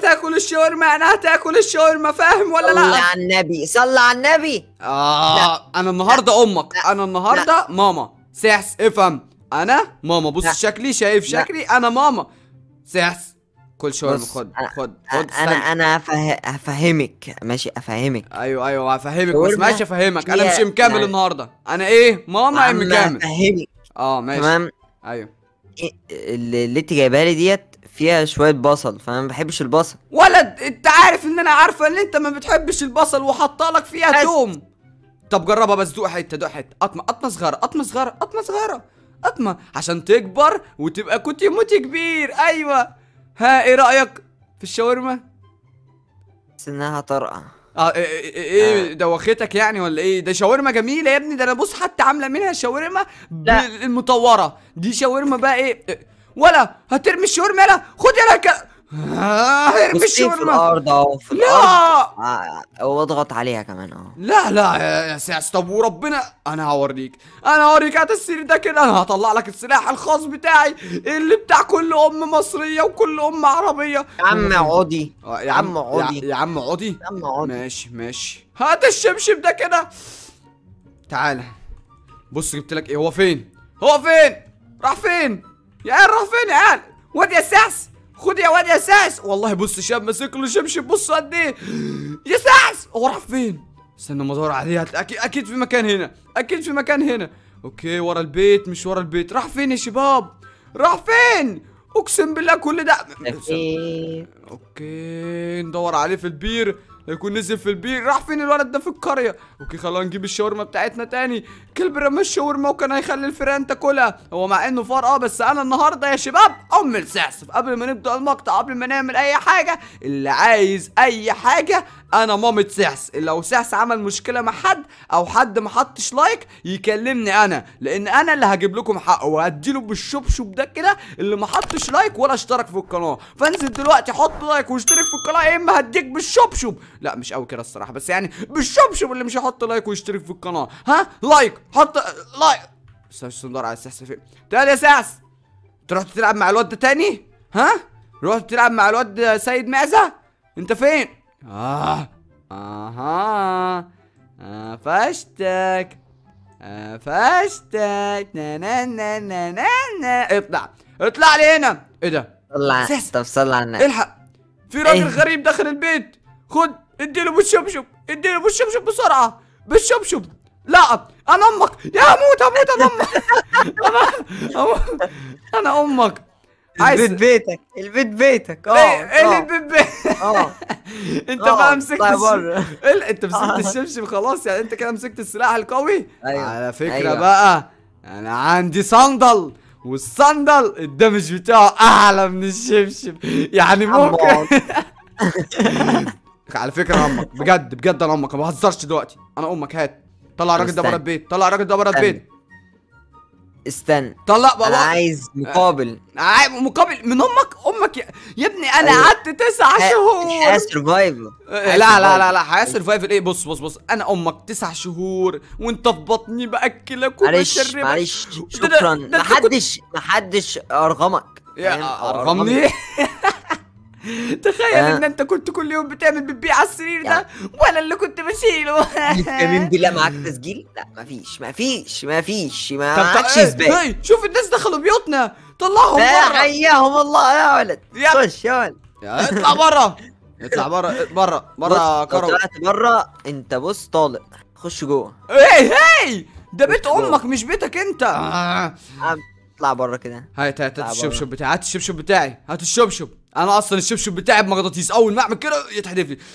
هتاكل الشاورما يعني هتاكل الشاورما فاهم ولا صلي لا على النبي صلي على النبي اه انا النهارده امك انا النهارده ماما سحس افهم انا ماما بص لا. شكلي شايف لا. شكلي انا ماما سحس كل شاورما بص، خد أنا- خد خد انا استنى. انا هفه- هفهمك ماشي افهمك ايوه ايوه هفهمك شاورما بس ماشي افهمك انا فيها- مش مكمل يعني- النهارده انا ايه ماما ام عم مكمل افهمك اه ماشي تمام ايوه إيه- اللي, اللي انت جايبها لي ديت فيها شويه بصل فانا ما بحبش البصل ولد انت عارف ان انا عارفه ان انت ما بتحبش البصل وحاطه لك فيها بس. توم طب جربها بس دوق حته دوق حته قطمه قطمه صغيره قطمه صغيره قطمه صغيره قطمه عشان تكبر وتبقى كوتي موتي كبير ايوه ها ايه رايك في الشاورما بس انها طرقع اه ايه, إيه, إيه دوختك يعني ولا ايه ده شاورما جميله يا ابني ده انا بص حتى عامله منها شاورما لا. المطوره دي شاورما بقى ايه إيه، ولا هترمي الشاورما يلا خد يلا ك... آه، هرمي بصي في الشاورما الارض اهو في الارض لا آه، واضغط عليها كمان اهو لا لا يا يا ساس طب وربنا انا هوريك انا هوريك هات السير ده كده انا هطلع لك السلاح الخاص بتاعي اللي بتاع كل ام مصريه وكل ام عربيه يا عم عودي آه، يا عم عودي. يا, يا عم عودي يا عم عودي ماشي ماشي هات الشبشب ده كده تعالى بص جبت لك ايه هو فين هو فين راح فين يا عيال راح فين يا عيال واد يا ساس خد يا واد يا ساس والله بص شاب ماسك له شبشب بص قد ايه يا ساس هو راح فين استنى ما ادور عليه هت- اكيد اكيد في مكان هنا اكيد في مكان هنا اوكي ورا البيت مش ورا البيت راح فين يا شباب راح فين اقسم بالله كل ده إيه. اوكي ندور عليه في البير يكون نزل في البير راح فين الولد ده في القريه اوكي خلينا نجيب الشاورما بتاعتنا تاني كلب رمى الشاورما وكان هيخلي الفيران تاكلها هو مع انه فار اه بس انا النهارده يا شباب ام السحسف قبل ما نبدا المقطع قبل ما نعمل اي حاجه اللي عايز اي حاجه انا مامة سحس لو سحس عمل مشكله مع حد او حد ما حطش لايك يكلمني انا لان انا اللي هجيب لكم حقه وهديله بالشبشب ده كده اللي ما حطش لايك ولا اشترك في القناه فانزل دلوقتي حط لايك واشترك في القناه يا اما هديك بالشبشب لا مش قوي كده الصراحه بس يعني بالشبشب اللي مش هيحط لايك ويشترك في القناه ها لايك حط لايك بس مش ندور على السحس فين تعال يا سحس انت رحت تلعب مع الواد ده تاني ها رحت تلعب مع الواد سيد معزه انت فين اه اها قفشتك قفشتك نا نا نا نا نا نا اطلع اطلع لي هنا ايه ده صلي سيس. على طب صلي على النبي الحق في راجل إيه؟ غريب داخل البيت خد اديله بالشبشب اديله بالشبشب بسرعه بالشبشب لا انا امك يا اموت اموت انا امك انا أم- انا امك عايز البيت بيتك البيت بيتك اه ايه ايه اللي اه البيبي اه انت آه، بقى مسكت اطلع الش- بره. إيه اللي- انت آه. مسكت الشبشب خلاص يعني انت كده مسكت السلاح القوي أيوة. على فكره أيوة. بقى انا عندي صندل والصندل الدمج بتاعه اعلى من الشبشب يعني ممكن عم على فكره امك بجد بجد انا امك ما بهزرش دلوقتي انا امك هات طلع الراجل ده بره استنى. البيت طلع الراجل ده بره استنى. البيت استنى طلع انا بابا عايز مقابل عاي- مقابل من امك امك يا, يا ابني انا أيوة. قعدت تسع شهور الحياة سرفايفل لا لا لا لا حياه سرفايفل ايه بص بص بص انا امك تسع شهور وانت في بطني باكلك معلش وبشربك معلش ده- ده- شكرا ده أنت كنت- محدش محدش ارغمك فاهم؟ يا ارغمني تخيل آه. ان انت كنت كل يوم بتعمل بتبيع على السرير ده وانا اللي كنت بشيله يمين بالله معاك تسجيل لا مفيش مفيش مفيش ما طب معكش طب اثبات ايه شوف الناس دخلوا بيوتنا طلعهم لا بره حياهم الله يا ولد يا- خش يا ولد يا اطلع بره اطلع بره بره بره بص، لو كرم طلعت بره انت بص طالق خش جوه ايه هي ده بيت جوه. امك مش بيتك انت آه. عم، اطلع بره كده هات هات هات اطلع الشبشب بتاعي هات الشبشب بتاعي هات الشبشب انا اصلا الشبشب بتاعي بمغناطيس اول ما اعمل كده يتحدف لي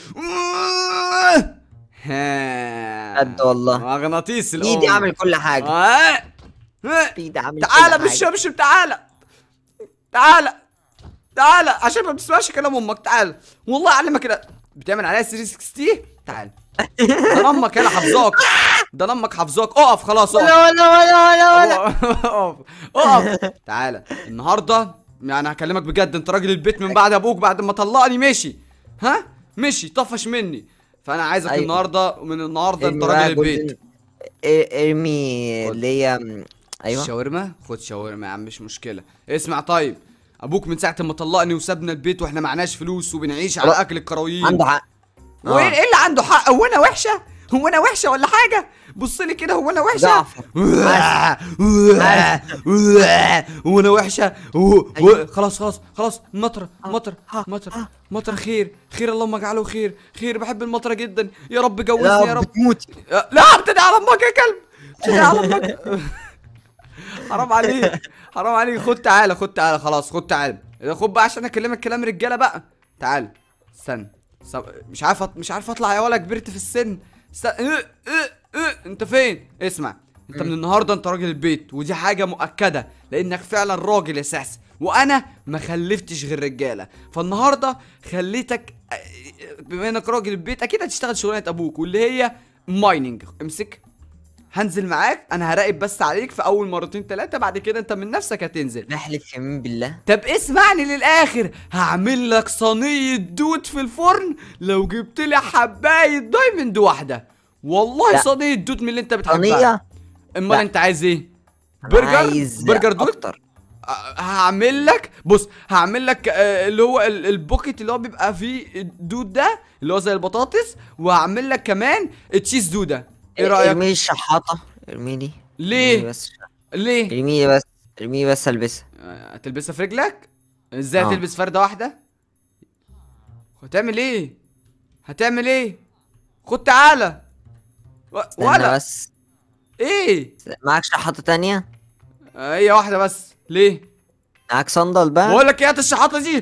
ها. بجد والله. مغناطيس الام ايدي عامل كل حاجه آه. آه. ايدي عامل تعالى كل حاجة. بالشبشب تعالى تعالى تعالى عشان ما بتسمعش كلام امك تعالى والله اعلمك كده بتعمل عليها 360 تعالى ده امك يلا حافظاك ده امك حافظاك اقف خلاص اقف ولا ولا ولا ولا ولا اقف اقف تعالى النهارده يعني هكلمك بجد انت راجل البيت من بعد ابوك بعد ما طلقني مشي ها مشي طفش مني فانا عايزك أيوة. النهارده من النهارده انت ارمي راجل بقى البيت جولدن- ار- ارمي خد. اللي هي ايوه شاورما خد شاورما يا عم مش مشكله اسمع طيب ابوك من ساعه ما طلقني وسابنا البيت واحنا معناش فلوس وبنعيش على خلاص. اكل الكراويين عنده حق وايه آه. ايه اللي عنده حق هو انا وحشه هو انا وحشه ولا حاجه بص لي كده هو انا وحشه ضعف. هو انا وحشه هو- هو- خلاص خلاص خلاص مطر مطر آه. مطر آه. مطر خير خير اللهم اجعله خير خير بحب المطره جدا يا رب لا جوزني يا رب بتموت لا ابتدي على امك يا كلب ابتدي على امك حرام عليك حرام عليك خد تعالى خد تعالى خلاص خد تعالى خد بقى عشان اكلمك كلام رجاله بقى تعال استنى سب... مش عارف أط... مش عارف اطلع يا ولا كبرت في السن استنى اه اه اه انت فين اسمع انت من النهارده انت راجل البيت ودي حاجه مؤكده لانك فعلا راجل اساسي وانا ما خلفتش غير رجاله فالنهارده خليتك اه، بما انك راجل البيت اكيد هتشتغل شغلانه ابوك واللي هي مايننج امسك هنزل معاك انا هراقب بس عليك في اول مرتين ثلاثه بعد كده انت من نفسك هتنزل نحلف يمين بالله طب اسمعني للاخر هعمل لك صينيه دود في الفرن لو جبت لي حبايه دايموند واحده والله لا. صينيه دود من اللي انت بتحبها صينية امال لا. انت عايز ايه أنا برجر عايز برجر دود اكتر أه، هعمل لك بص هعمل لك آه، اللي هو ال- البوكيت اللي هو بيبقى فيه الدود ده اللي هو زي البطاطس وهعمل لك كمان تشيز دوده ايه رايك ارمي لي الشحاطة ارمي لي ليه؟ ارمي بس ليه ارمي لي بس ارمي لي بس البسها آه، هتلبسها في رجلك ازاي آه. هتلبس فرده واحده هتعمل ايه هتعمل ايه خد تعالى و- استنى ولا بس ايه معاك شحاطة تانية آه، هي واحده بس ليه معاك صندل بقى بقول لك ايه هات الشحاطه دي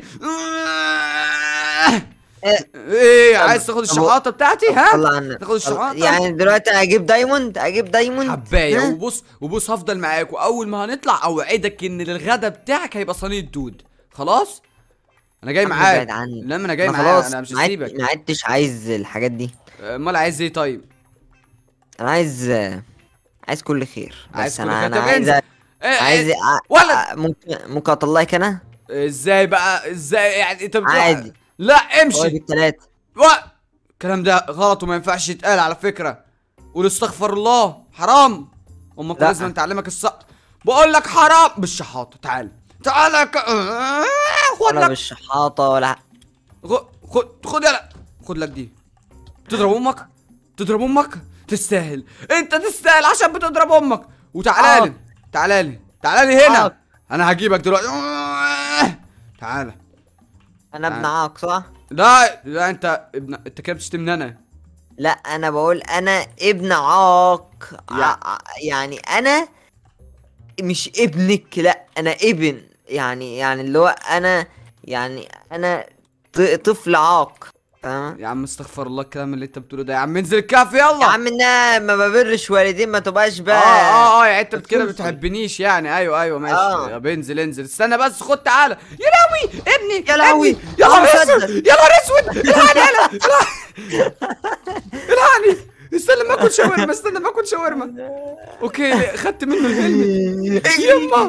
إيه. ايه عايز تاخد طب- الشحاطه بتاعتي ها طلع عنك تاخد الشحاطه يعني دلوقتي اجيب دايموند اجيب دايموند حبايه ها؟ وبص وبص هفضل معاك واول ما هنطلع اوعدك ان الغدا بتاعك هيبقى صينيه دود خلاص انا جاي عم معاك ابعد عني. لا ما انا جاي أنا معاك خلاص انا مش ما عدت- هسيبك ما عدتش عايز الحاجات دي امال عايز ايه طيب انا عايز عايز كل خير عايز بس كل انا خير. انا طب عايز انزل. أ- إيه عايز إيه أ- ولا أ- ممكن ممكن اطلعك انا ازاي بقى ازاي يعني انت بتروح عادي. لا هو امشي بالتلاتة و... الكلام ده غلط وما ينفعش يتقال على فكره قول استغفر الله حرام امك لا. لازم تعلمك الصق بقول لك حرام بالشحاطه تعال تعال ك... آه، خد ولا لك بالشحاطة ولا خد خد خد يلا خد لك دي تضرب امك تضرب امك تستاهل انت تستاهل عشان بتضرب امك وتعالى لي آه. تعالى لي تعالى لي هنا آه. انا هجيبك دلوقتي تعالى انا ابن آه. عاق صح؟ لا لا انت ابن انت كده بتشتمني انا لا انا بقول انا ابن عاق يا- ع- يعني انا مش ابنك لا انا ابن يعني يعني اللي هو انا يعني انا ط- طفل عاق فاهم يا عم استغفر الله الكلام اللي انت بتقوله ده يا عم انزل الكهف يلا يا عم انا ما ببرش والدين ما تبقاش اه بقى اه اه يعني انت كده بتفلفل. بتحبنيش يعني ايوه ايوه ماشي آه. يا انزل انزل استنى بس خد تعالى يا لهوي ابني يا لهوي. ابني. يا نهار أنا اسود مصدق. يا نهار اسود الحقني يلا الحقني. الحقني استنى ما اكل شاورما استنى ما اكل شاورما اوكي خدت منه الهلمت يما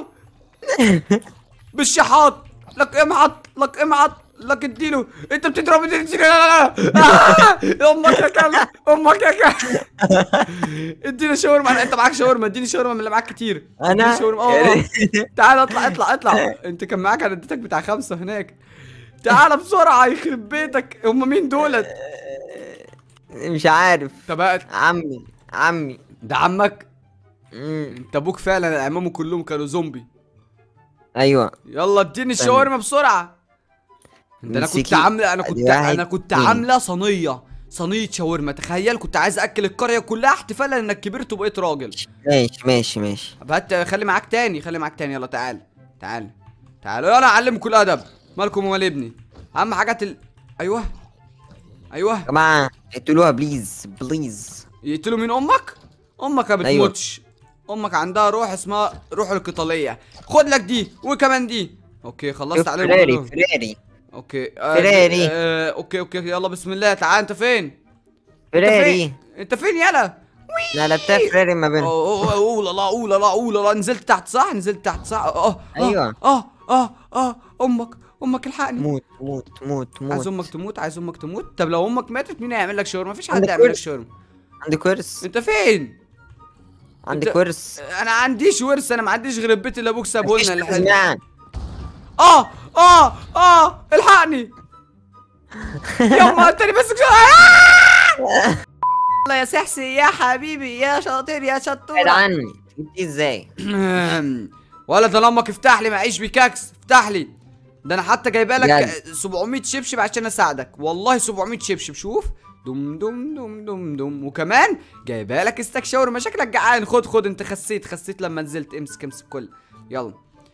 بالشحاط لك امعط لك امعط لك اديله انت بتضرب اديله لا لا لا آه! امك يا كلب امك يا كلب ادينا شاورما أنا- انت معاك شاورما اديني شاورما من اللي معاك كتير انا اديني شاورما اه آه. تعال اطلع اطلع اطلع انت كان معاك انا اديتك بتاع خمسه هناك تعال بسرعه يخرب بيتك هم مين دولت مش عارف طب هات. عمي عمي ده عمك مم. انت ابوك فعلا عمامه كلهم كانوا زومبي ايوه يلا اديني الشاورما بسرعه ده انا كنت امسكي. عامله انا كنت ادي واحد، انا كنت اتنين. عامله صينيه صينيه شاورما تخيل كنت عايز اكل القريه كلها احتفالا انك كبرت وبقيت راجل ماشي ماشي ماشي طب هات خلي معاك تاني خلي معاك تاني يلا تعال تعال تعالوا يلا اعلمكم الادب مالكم ومال ابني اهم حاجات ال... ايوه ايوه يا جماعه اقتلوها بليز بليز يقتلوا مين امك امك ما أيوة. بتموتش امك عندها روح اسمها روح القتاليه خد لك دي وكمان دي اوكي خلصت عليهم فراري كلهم. فراري اوكي آه فراري. آه اوكي اوكي يلا بسم الله تعال انت فين انت فراري فين انت فين يلا لا لعبتها فراري ما بينهم اوه اوه لا لا اوه لا لا اوه لا لا نزلت تحت صح نزلت تحت صح اه اه أيوة. اه اه اه امك امك الحقني موت موت موت عايز موت امك تموت عايز امك تموت طب لو امك ماتت مين هيعمل لك شاورما مفيش حد عندك هيعمل لك ورث. شاورما عندي كورس انت فين عندي أنت- كورس انا عنديش ورث انا ما عنديش غير البيت اللي ابوك سابه مفيش لنا اللي حلو تزميع اه اه اه الحقني يلا تاني بس الله يا سحسي يا حبيبي يا شاطر يا ابعد شطور عني جبتيه ازاي ولا ده امك افتح لي معيش بيكاكس افتح لي ده انا حتى جايبه لك بجد؟ 700 شبشب عشان اساعدك والله 700 شبشب شوف دم دم دم دم دم وكمان جايبه لك استك شاورما شكلك جعان خد خد انت خسيت خسيت لما نزلت امسك امسك كل يلا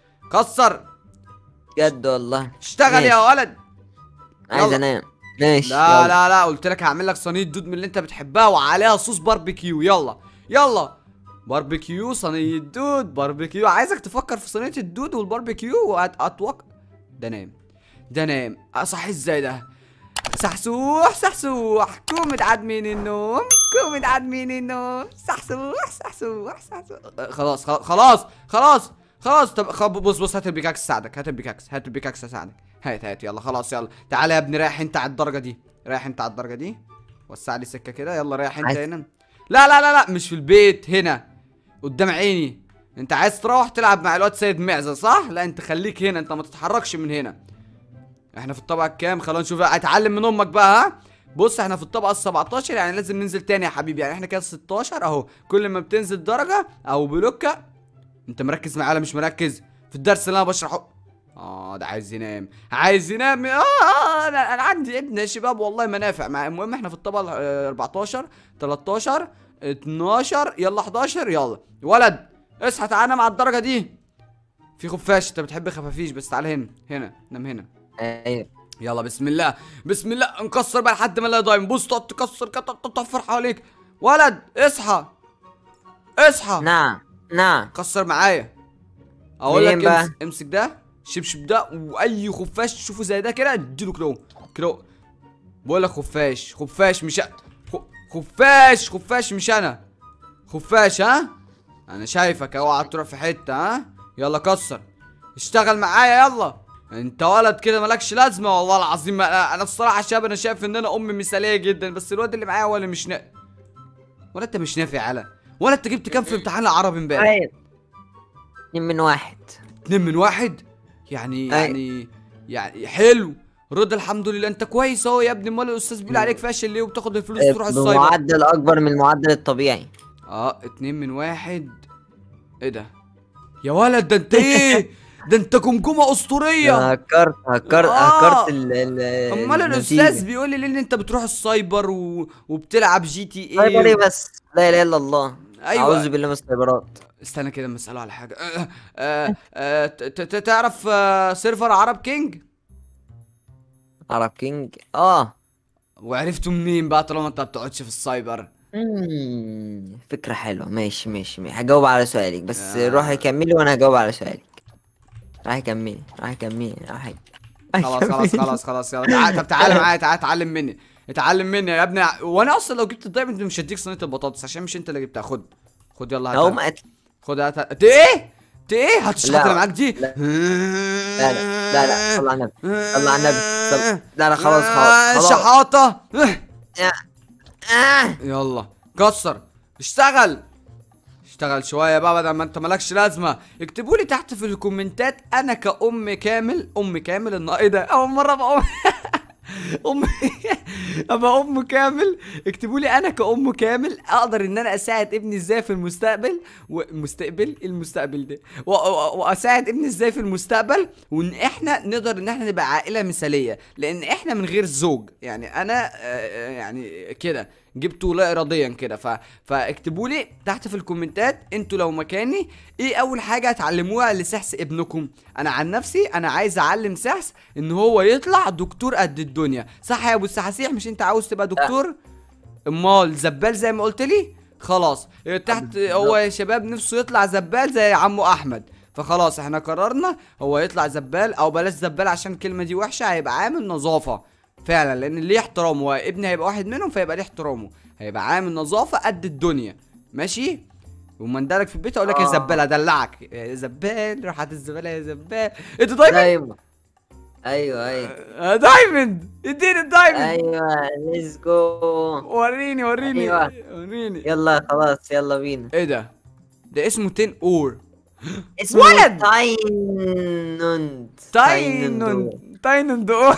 كسر بجد والله اشتغل يا ماشي. ولد عايز يلا. انام ماشي لا يلا. لا لا قلت لك هعمل لك صينيه دود من اللي انت بتحبها وعليها صوص باربيكيو يلا يلا باربيكيو صينيه دود باربيكيو عايزك تفكر في صينيه الدود والباربيكيو واتوقع ده نام ده نام اصحي ازاي ده سحسوح سحسوح كومد عاد من النوم كومد عاد من النوم سحسوح سحسوح سحسوح أه، خلاص خلاص خلاص خلاص خلاص طب خ- بص بص هات البيكاكس اساعدك هات البيكاكس هات البيكاكس اساعدك هات هات يلا خلاص يلا تعالى يا ابني رايح انت على الدرجه دي رايح انت على الدرجه دي وسع لي سكه كده يلا رايح انت عايز- هنا لا لا لا لا مش في البيت هنا قدام عيني انت عايز تروح تلعب مع الواد سيد معزه صح لا انت خليك هنا انت ما تتحركش من هنا احنا في الطبقه الكام خلينا نشوف اتعلم من امك بقى ها بص احنا في الطبقه ال 17 يعني لازم ننزل تاني يا حبيبي يعني احنا كده 16 اهو كل ما بتنزل درجه او بلوكه انت مركز معايا ولا مش مركز في الدرس اللي انا بشرحه اه ده عايز ينام عايز ينام اه آه، انا انا عندي ابن يا شباب والله منافع مع المهم احنا في الطبقه ال- آه، 14 13 12 يلا 11 يلا ولد اصحى تعالى مع الدرجه دي في خفاش انت بتحب خفافيش بس تعالى هنا هنا نام هنا ايوه يلا بسم الله بسم الله نكسر بقى لحد ما نلاقي دايم بص تقعد تكسر كده تقعد تطفر حواليك ولد اصحى اصحى نعم نعم كسر معايا اقول منين لك بقى؟ امسك, امسك ده شبشب ده واي خفاش تشوفه زي ده كده اديله كده اهو، كده اهو. بقول لك خفاش خفاش مش أ- خ- خفاش خفاش مش انا خفاش ها انا شايفك اوعى تروح في حته ها يلا كسر اشتغل معايا يلا انت ولد كده مالكش لازمه والله العظيم انا انا الصراحه شاب انا شايف ان انا ام مثاليه جدا بس الواد اللي معايا هو اللي مش نافع ولا انت مش نافع على ولا انت جبت كام في امتحان العربي امبارح طيب اتنين من واحد اتنين من واحد يعني أي. يعني يعني حلو رضا الحمد لله انت كويس اهو يا ابني امال الاستاذ بيقول عليك فاشل ليه وبتاخد الفلوس تروح السايبر بمعدل اكبر من المعدل الطبيعي اه اتنين من واحد ايه ده يا ولد ده انت ايه ده انت جمجمه اسطوريه هكرت هكرت آه. هكرت ال ال امال النتيجة. الاستاذ بيقول لي ليه ان انت بتروح السايبر و... وبتلعب جي تي سايبر ايه ايه بس لا اله الا الله أيوة. اعوذ بالله من السايبرات استنى كده اما اساله على حاجه آه آه آه ت- ت- تعرف آه سيرفر عرب كينج عرب كينج اه وعرفته منين بقى طالما انت ما بتقعدش في السايبر مم، فكرة حلوة ماشي ماشي ماشي. هجاوب على سؤالك بس آه. روحي كملي وانا هجاوب على سؤالك راحي كملي راحي كملي راحي خلاص خلاص خلاص خلاص يلا تعال طب تعالى معايا تعالى اتعلم مني اتعلم مني يا ابني وانا اصلا لو جبت الدايموند مش هديك صينيه البطاطس عشان مش انت اللي جبتها خد خد يلا هات هقوم قتل خد هات هات. انت ايه انت ايه هتشحط لا. اللي معاك دي لا. لا لا لا لا صل على النبي صل على النبي صل... لا لا خلاص خلاص خلاص شحاطه آه. يلا كسر اشتغل اشتغل شويه بقى بدل ما انت مالكش لازمه اكتبوا لي تحت في الكومنتات انا كأم كامل ام كامل النا ايه ده اول مره ابقى ام ام ابقى ام كامل اكتبوا لي انا كأم كامل اقدر ان انا اساعد ابني ازاي في المستقبل ومستقبل إيه المستقبل ده و- و- واساعد ابني ازاي في المستقبل وان احنا نقدر ان احنا نبقى عائله مثاليه لان احنا من غير زوج يعني انا آه، آه، يعني كده جبته لا اراديا كده ف... فاكتبوا لي تحت في الكومنتات انتوا لو مكاني ايه اول حاجه هتعلموها لسحس ابنكم انا عن نفسي انا عايز اعلم سحس ان هو يطلع دكتور قد الدنيا صح يا ابو السحاسيح مش انت عاوز تبقى دكتور امال زبال زي ما قلت لي خلاص إيه تحت هو يا شباب نفسه يطلع زبال زي عمو احمد فخلاص احنا قررنا هو يطلع زبال او بلاش زبال عشان الكلمه دي وحشه هيبقى عامل نظافه فعلا لان ليه احترامه وابني هيبقى واحد منهم فيبقى ليه احترامه هيبقى عامل نظافه قد الدنيا ماشي وما ندلك في البيت اقول لك يا آه. زبال ادلعك يا زبال روح هات الزباله يا زبال انت دايما ايوه ايوه ايوه آه، دايموند اديني الدايموند ايوه ليتس جو وريني وريني أيوة. وريني يلا خلاص يلا بينا ايه ده ده اسمه 10 اور اسمه ولد! تاينوند تاينون تاينون دو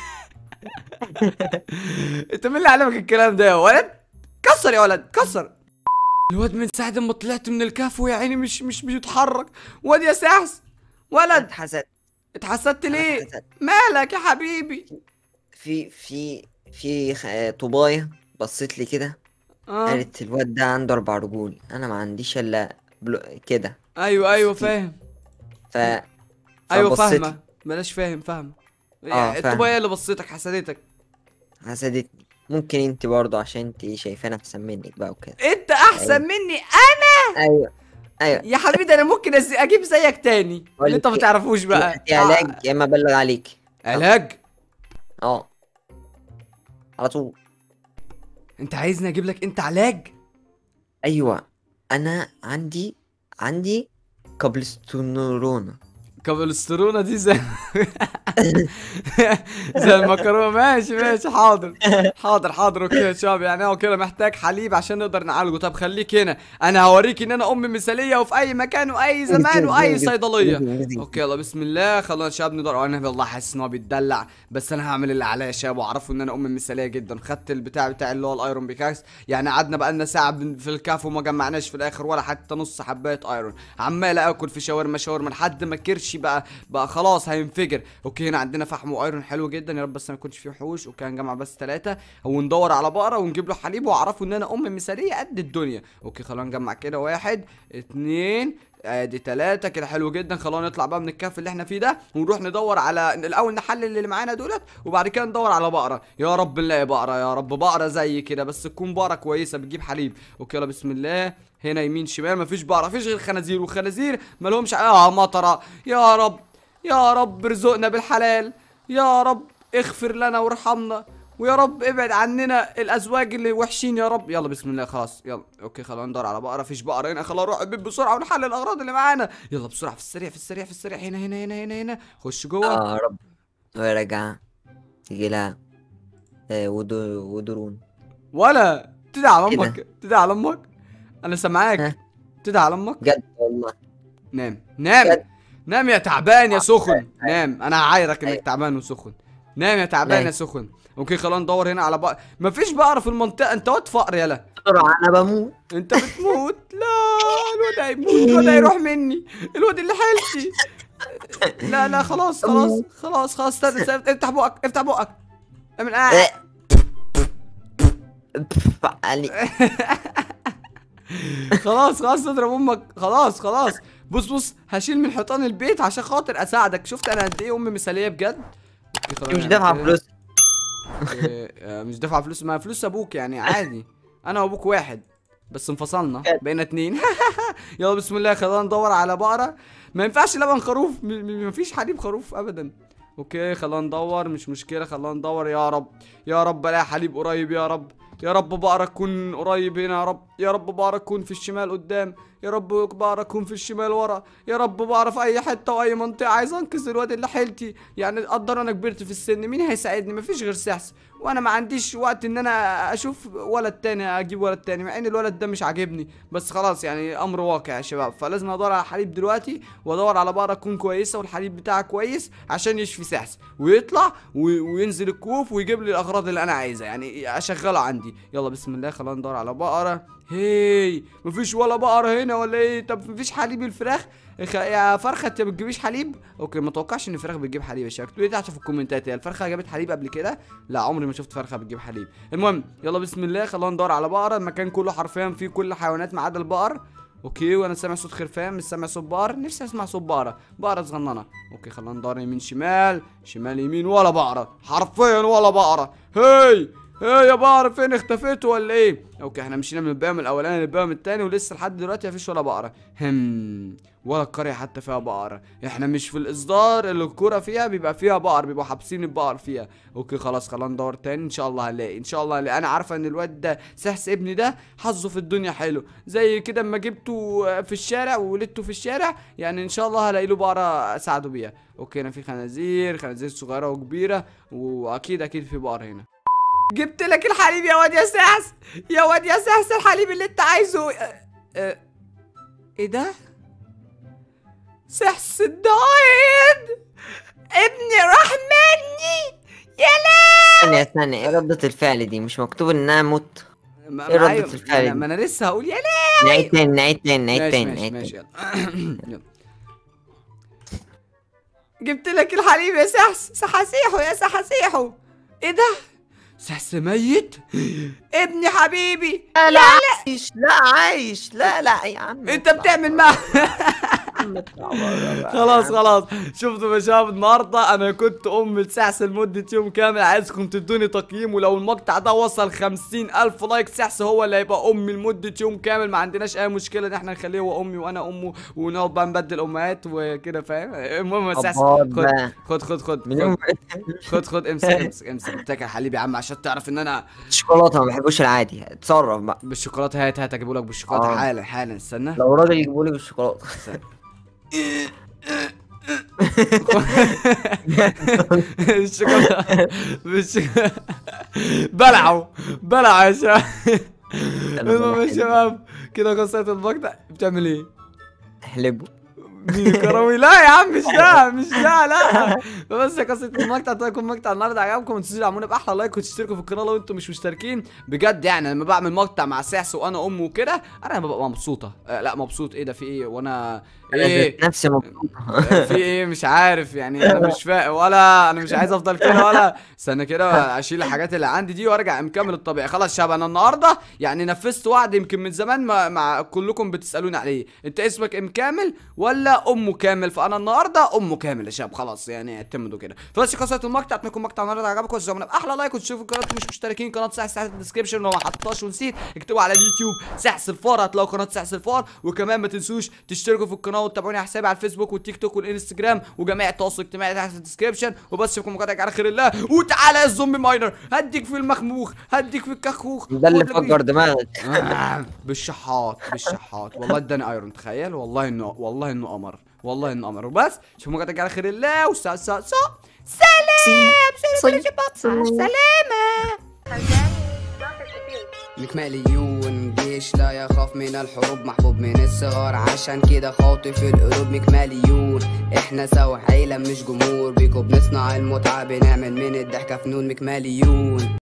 انت مين اللي علمك الكلام ده يا ولد كسر يا ولد كسر الواد من ساعة ما طلعت من الكهف ويا عيني مش مش بيتحرك واد يا سحس ولد اتحسدت اتحسدت ليه اتحسدت. مالك يا حبيبي في في في خ- طوبايه بصيت لي كده اه قالت الواد ده عنده اربع رجول انا ما عنديش الا بلو... كده ايوه ايوه فاهم ف ايوه فبصيت لي. فاهمه بلاش فاهم فاهمه اه، فاهم. الطوبايه هي اللي بصيتك حسدتك حسدتني ممكن انت برضه عشان انت شايفانا احسن منك بقى وكده انت احسن أيوة. مني ايوه ايوه يا حبيبي ده انا ممكن أز- اجيب زيك تاني بقول اللي انت لك ما ايه، تعرفوش بقى يا علاج يا اما ابلغ عليك آه، علاج اه على طول انت عايزني اجيب لك انت علاج ايوه انا عندي عندي كابلستونورونا كابلسترونة دي زي زي المكرونه ماشي ماشي حاضر حاضر حاضر اوكي يا شباب يعني هو كده محتاج حليب عشان نقدر نعالجه طب خليك هنا انا هوريك ان انا ام مثاليه وفي اي مكان واي زمان واي صيدليه اوكي يلا بسم الله خلونا يا شباب ندور انا والله حاسس ان هو بيتدلع بس انا هعمل اللي عليا يا شباب واعرفوا ان انا ام مثاليه جدا خدت البتاع بتاع اللي هو الايرون بيكاكس يعني قعدنا بقالنا ساعه بن- في الكهف وما جمعناش في الاخر ولا حتى نص حبايه ايرون عمال اكل في شاورما شاورما لحد ما كرشي بقى بقى خلاص هينفجر اوكي هنا عندنا فحم وايرون حلو جدا يا رب بس ما يكونش فيه وحوش اوكي هنجمع بس ثلاثه وندور على بقره ونجيب له حليب واعرفوا ان انا ام مثاليه قد الدنيا اوكي خلونا نجمع كده واحد اتنين ادي تلاتة كده حلو جدا خلونا نطلع بقى من الكهف اللي احنا فيه ده ونروح ندور على الاول نحلل اللي معانا دولت وبعد كده ندور على بقرة يا رب نلاقي بقرة يا رب بقرة زي كده بس تكون بقرة كويسة بتجيب حليب اوكي يلا بسم الله هنا يمين شمال مفيش بقرة مفيش غير خنازير وخنازير مالهمش اه مطرة يا رب يا رب ارزقنا بالحلال يا رب اغفر لنا وارحمنا ويا رب ابعد عننا الازواج اللي وحشين يا رب يلا بسم الله خلاص يلا اوكي خلاص ندور على بقره فيش بقره هنا خلاص نروح البيت بسرعه ونحل الاغراض اللي معانا يلا بسرعه في السريع في السريع في السريع هنا هنا هنا هنا هنا خش جوه اه يا رب ورجع تيجي لها آه، ودو- ودرون ولا تدعي على كده. امك تدعي على امك انا سامعاك ها؟ تدعي على امك بجد والله نام نام بجد. نام يا تعبان يا سخن نام انا هعايرك انك أيوة. تعبان وسخن نام يا تعبان يا ماشي. سخن اوكي خلاص ندور هنا على بقر مفيش بقره في المنطقه انت واد فقر يلا بسرعة انا بموت انت بتموت لا الواد هيموت الواد هيروح مني الواد اللي حالتي لا لا خلاص خلاص خلاص خلاص استنى استنى افتح بقك افتح بقك اعمل آه. آه. يعني خلاص خلاص اضرب امك خلاص خلاص بص بص هشيل من حيطان البيت عشان خاطر اساعدك شفت انا قد ايه امي مثاليه بجد اوكي، خلاص مش يعني دافعة كده. فلوس إيه، آه، مش دافعه فلوس ما فلوس ابوك يعني عادي انا وابوك واحد بس انفصلنا بجد. بقينا اتنين يلا بسم الله خلينا ندور على بقره ما ينفعش لبن خروف م- م- مفيش حليب خروف ابدا اوكي خلينا ندور مش مشكله خلينا ندور يا رب يا رب الاقي حليب قريب يا رب يا رب بقرة تكون قريب هنا يا رب يا رب بقرة تكون في الشمال قدام يا رب بقرة تكون في الشمال ورا يا رب بقرة في اي حته واي منطقه عايز انقذ الواد اللي حيلتي يعني قدر انا كبرت في السن مين هيساعدني مفيش غير سحس وانا ما عنديش وقت ان انا اشوف ولد تاني اجيب ولد تاني مع ان الولد ده مش عاجبني بس خلاص يعني امر واقع يا شباب فلازم ادور على حليب دلوقتي وادور على بقره تكون كويسه والحليب بتاعها كويس عشان يشفي سحس ويطلع و- وينزل الكوف ويجيب لي الاغراض اللي انا عايزها يعني اشغله عندي يلا بسم الله خلينا ندور على بقره هي مفيش ولا بقره هنا ولا ايه طب مفيش حليب الفراخ خ- يا فرخه انت بتجيبيش حليب اوكي ما توقعش ان الفراخ بتجيب حليب يا شباب اكتبوا لي تحت في الكومنتات هي الفرخه جابت حليب قبل كده لا عمري ما شفت فرخه بتجيب حليب المهم يلا بسم الله خلينا ندور على بقره المكان كله حرفيا فيه كل حيوانات ما عدا البقر اوكي وانا سامع صوت خرفان مش سامع صوت بقر نفسي اسمع صوت بقره بقره صغننه اوكي خلينا ندور يمين شمال شمال يمين ولا بقره حرفيا ولا بقره هي هي يا بقرة فين اختفيتوا ولا ايه؟ اوكي احنا مشينا من البيام الاولاني للبيام التاني ولسه لحد دلوقتي مفيش ولا بقرة هم ولا القرية حتى فيها بقرة احنا مش في الاصدار اللي الكورة فيها بيبقى فيها بقر بيبقوا حابسين البقر فيها اوكي خلاص خلينا ندور تاني ان شاء الله هنلاقي ان شاء الله هنلاقي انا عارفة ان الواد ده سحس ابني ده حظه في الدنيا حلو زي كده اما جبته في الشارع وولدته في الشارع يعني ان شاء الله هلاقي له بقرة اساعده بيها اوكي انا في خنازير خنازير صغيرة وكبيرة واكيد اكيد في بقر هنا جبت لك الحليب يا واد يا سحس يا واد يا سحس الحليب اللي انت عايزه اه، اه، ايه ده سحس الدايد ابني راح مني يا لا ثانية ثانية ايه ردة الفعل دي مش مكتوب انها موت ما إيه ما ردة أيوة، الفعل ما أنا- دي؟ ما انا لسه هقول يا لا نعيد تاني نعيد تاني نعيد ماشي تاني ماشي نعيد ماشي تاني يلا يلا. جبت لك الحليب يا سحس سحاسيحو يا سحاسيحو ايه ده سحس ميت ابني حبيبي لا لا عايش لا عايش لا لا يا عم انت بتعمل معاه عم اطلع بره بقى. خلاص خلاص شفتوا يا شباب النهارده انا كنت ام السحس لمده يوم كامل عايزكم تدوني تقييم ولو المقطع ده وصل خمسين الف لايك سحس هو اللي هيبقى امي لمده يوم كامل ما عندناش اي مشكله ان احنا نخليه هو امي وانا امه ونقعد بقى نبدل امهات وكده فاهم المهم يا سحس أبار خد بقى. خد خد خد من يوم خد خد امسك امسك امسك اتكل يا حبيبي يا عم عشان تعرف ان انا الشوكولاته ما بحبوش العادي اتصرف بقى بالشوكولاته هات هات اجيبه لك بالشوكولاته آه. حالا حالا استنى لو راجل يجيبوا لي بالشوكولاته الشوكولاته بالشوكولاته بلعوا بلعوا يا شباب المهم يا شباب كده قصة المقطع بتعمل ايه؟ احلبوا مين كروي لا يا عم مش ده مش ده لا بس قصة المقطع ده يكون مقطع النهارده عجبكم ما تنسوش تعملونا باحلى لايك وتشتركوا في القناه لو انتم مش مشتركين بجد يعني لما بعمل مقطع مع سحس وانا امه وكده انا ببقى مبسوطه آه لا مبسوط ايه ده في ايه وانا انا ايه ذات نفسي مبسوط في ايه مش عارف يعني انا مش فاهم ولا انا مش عايز افضل كده ولا استنى كده اشيل الحاجات اللي عندي دي وارجع مكمل الطبيعي خلاص شباب انا النهارده يعني نفذت وعد يمكن من زمان ما مع كلكم بتسالوني عليه انت اسمك ام كامل ولا ام كامل فانا النهارده ام كامل يا شباب خلاص يعني اعتمدوا كده فبس قصه المقطع اتمنى يكون مقطع النهارده عجبكم وتسووا احلى لايك وتشوفوا القناه مش مشتركين قناه سحس تحت الديسكربشن لو ما حطيتهاش ونسيت اكتبوا على اليوتيوب سحس الفار هتلاقوا قناه سحس الفار وكمان ما تنسوش تشتركوا في القناه وتتابعوني على حسابي على الفيسبوك والتيك توك والانستجرام وجميع التواصل الاجتماعي تحت الديسكربشن وبس اشوفكم مقاطعك على خير الله وتعالى يا الزومبي ماينر هديك في المخموخ هديك في الكخوخ ده اللي ولا بيه. فجر دماغك آه، بالشحات بالشحات والله اداني ايرون تخيل والله انه والله انه قمر والله انه قمر وبس شوفوا مقاطعك على خير الله وسا سا سا سلام سلام سلام سلامة مكماليون جيش لا يخاف من الحروب محبوب من الصغار عشان كده خاطف القلوب مكماليون احنا سوا عيلة مش جمهور بيكو بنصنع المتعة بنعمل من الضحكة فنون مكماليون